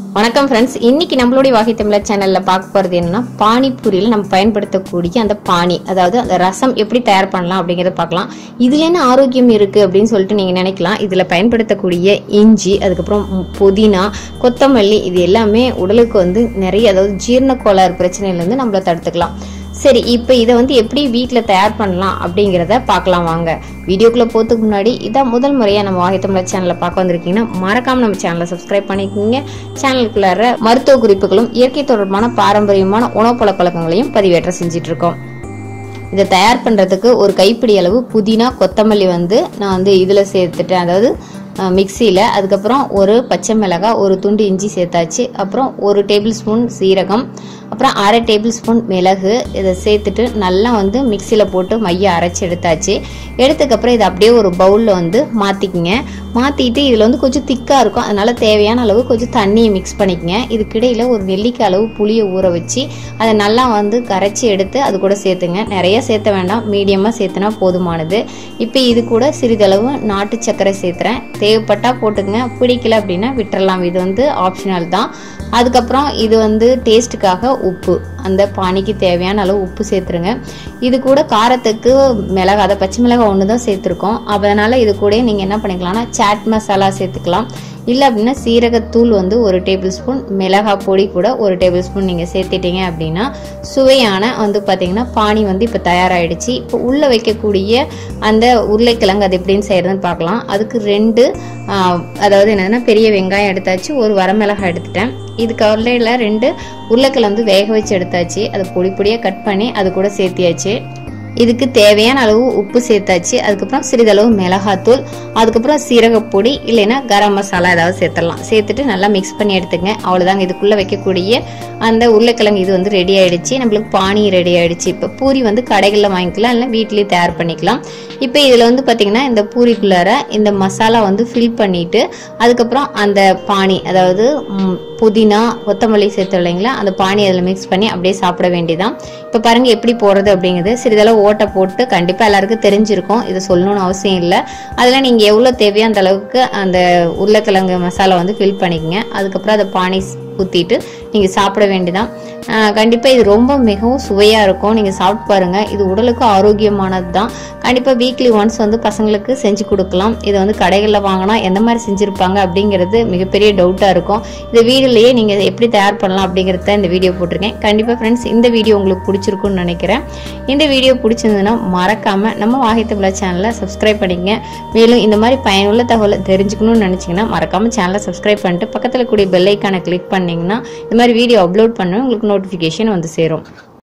வணக்கம் ஃப்ரெண்ட்ஸ் இன்னைக்கு நம்மளுடைய வாகை தமிழர் சேனல்ல பார்க்க போறது என்னன்னா பானிபூரியில நம்ம பயன்படுத்தக்கூடிய அந்த பானி அதாவது அந்த ரசம் எப்படி தயார் பண்ணலாம் அப்படிங்கறத பார்க்கலாம் இதுல என்ன ஆரோக்கியம் இருக்கு அப்படின்னு சொல்லிட்டு நீங்க நினைக்கலாம் இதுல பயன்படுத்தக்கூடிய இஞ்சி அதுக்கப்புறம் ம், புதினா கொத்தமல்லி இது எல்லாமே உடலுக்கு வந்து நிறைய அதாவது ஜீரண கோளாறு பிரச்சனையில இருந்து நம்மள தடுத்துக்கலாம் சரி இப்போ இதை வந்து எப்படி வீட்டில் தயார் பண்ணலாம் அப்படிங்கிறத பார்க்கலாம் வாங்க வீடியோக்குள்ளே போகிறதுக்கு முன்னாடி இதான் முதல் முறையாக நம்ம வாகை தமிழர் சேனலில் பார்க்க வந்திருக்கீங்கன்னா மறக்காம நம்ம சேனலை சப்ஸ்கிரைப் பண்ணிக்கோங்க சேனலுக்குள்ளார மருத்துவ குறிப்புகளும் இயற்கை தொடர்பான பாரம்பரியமான உணவு பழக்க வழக்கங்களையும் பதிவேற்றம் செஞ்சுட்டு இருக்கோம் இதை தயார் பண்ணுறதுக்கு ஒரு கைப்பிடி அளவு புதினா கொத்தமல்லி வந்து நான் வந்து இதில் சேர்த்துட்டேன் அதாவது மிக்சியில் அதுக்கப்புறம் ஒரு பச்சை மிளகாய் ஒரு துண்டு இஞ்சி சேர்த்தாச்சு அப்புறம் ஒரு டேபிள் ஸ்பூன் சீரகம் அப்புறம் அரை டேபிள் ஸ்பூன் மிளகு இதை சேர்த்துட்டு நல்லா வந்து மிக்சியில் போட்டு மைய அரைச்சி எடுத்தாச்சு எடுத்ததுக்கப்புறம் இதை அப்படியே ஒரு பவுலில் வந்து மாற்றிக்கிங்க மாற்றிட்டு இதில் வந்து கொஞ்சம் திக்காக இருக்கும் அதனால தேவையான அளவு கொஞ்சம் தண்ணியை மிக்ஸ் பண்ணிக்கங்க இதுக்கிடையில் ஒரு நெல்லிக்காய் அளவு புளியை ஊற வச்சு அதை நல்லா வந்து கரைச்சி எடுத்து அது கூட சேர்த்துங்க நிறைய சேர்த்த வேண்டாம் மீடியமாக சேர்த்துனா போதுமானது இப்போ இது கூட சிறிதளவு நாட்டு சர்க்கரை சேர்த்துறேன் தேவைப்பட்டா போட்டுக்கங்க பிடிக்கல அப்படின்னா விட்டுறலாம் இது வந்து ஆப்ஷனல் தான் அதுக்கப்புறம் இது வந்து டேஸ்ட்டுக்காக உப்பு அந்த பானிக்கு தேவையான அளவு உப்பு சேர்த்துருங்க இது கூட காரத்துக்கு மிளகா அதை பச்சை மிளகாய் ஒன்று தான் சேர்த்துருக்கோம் அதனால் இது கூட நீங்கள் என்ன பண்ணிக்கலாம்னா சாட் மசாலா சேர்த்துக்கலாம் இல்லை அப்படின்னா சீரகத்தூள் வந்து ஒரு டேபிள் ஸ்பூன் மிளகாய் பொடி கூட ஒரு டேபிள் ஸ்பூன் நீங்கள் சேர்த்துட்டீங்க அப்படின்னா சுவையான வந்து பார்த்தீங்கன்னா பானி வந்து இப்போ தயாராகிடுச்சு இப்போ உள்ளே வைக்கக்கூடிய அந்த உருளைக்கிழங்கு அது எப்படின்னு செய்கிறதுன்னு பார்க்கலாம் அதுக்கு ரெண்டு ஆஹ், அதாவது என்னதுன்னா பெரிய வெங்காயம் எடுத்தாச்சு ஒரு வரமிளகாய் எடுத்துட்டேன் இது கவலையில் ரெண்டு உருளைக்கிழங்கு வேக வச்சு எடுத்தாச்சு அதை பொடி பொடியாக கட் பண்ணி அது கூட சேர்த்தியாச்சு இதுக்கு தேவையான அளவு உப்பு சேர்த்தாச்சு அதுக்கப்புறம் சிறிதளவு மிளகாத்தூள் அதுக்கப்புறம் சீரகப்பொடி இல்லைன்னா கரம் மசாலா ஏதாவது சேர்த்துடலாம் சேர்த்துட்டு நல்லா மிக்ஸ் பண்ணி எடுத்துங்க அவ்வளோதாங்க இதுக்குள்ளே வைக்கக்கூடிய அந்த உருளைக்கிழங்கு இது வந்து ரெடி ஆயிடுச்சு நம்மளுக்கு பானி ரெடி ஆயிடுச்சு இப்போ பூரி வந்து கடைகளில் வாங்கிக்கலாம் இல்லை வீட்லேயே தயார் பண்ணிக்கலாம் இப்போ இதில் வந்து பார்த்தீங்கன்னா இந்த பூரிக்குள்ளார இந்த மசாலா வந்து ஃபில் பண்ணிட்டு அதுக்கப்புறம் அந்த பானி அதாவது ம், புதினா கொத்தமல்லி சேர்த்து இல்லைங்களா அந்த பானி அதில் மிக்ஸ் பண்ணி அப்படியே சாப்பிட வேண்டியதான் இப்போ பாருங்க எப்படி போடுறது அப்படிங்கிறது சிறிதளவு ஓட்டை போட்டு கண்டிப்பாக எல்லாருக்கும் தெரிஞ்சிருக்கும் இதை சொல்லணும்னு அவசியம் இல்லை அதில் நீங்கள் எவ்வளோ தேவையோ அந்த அளவுக்கு அந்த உருளைக்கிழங்கு மசாலா வந்து ஃபில் பண்ணிக்கங்க அதுக்கப்புறம் அதை பானி ஊற்றிட்டு நீங்கள் சாப்பிட வேண்டியதான் கண்டிப்பாக இது ரொம்ப மிகவும் சுவையாக இருக்கும் நீங்கள் சாப்பிட்டு பாருங்கள் இது உடலுக்கு ஆரோக்கியமானது தான் கண்டிப்பாக வீக்லி ஒன்ஸ் வந்து பசங்களுக்கு செஞ்சு கொடுக்கலாம் இதை வந்து கடைகளில் வாங்கினா எந்த மாதிரி செஞ்சுருப்பாங்க அப்படிங்கிறது மிகப்பெரிய டவுட்டாக இருக்கும் இந்த வீடியோலேயே நீங்கள் எப்படி தயார் பண்ணலாம் அப்படிங்கிறத இந்த வீடியோ போட்டிருக்கேன் கண்டிப்பாக ஃப்ரெண்ட்ஸ் இந்த வீடியோ உங்களுக்கு பிடிச்சிருக்குன்னு நினைக்கிறேன் இந்த வீடியோ பிடிச்சிருந்ததுன்னா மறக்காமல் நம்ம வாகித்தபிளா சேனலை சப்ஸ்கிரைப் பண்ணிக்கங்க மேலும் இந்த மாதிரி பயனுள்ள தகவலை தெரிஞ்சுக்கணும்னு நினச்சிங்கன்னா மறக்காமல் சேனலை சப்ஸ்கிரைப் பண்ணிட்டு பக்கத்தில் கூடிய பெல் ஐக்கானை கிளிக் பண்ணிங்கன்னா இந்த மாதிரி வீடியோ அப்லோட் பண்ண உங்களுக்கு நோட்டிஃபிகேஷன் வந்து சேரும்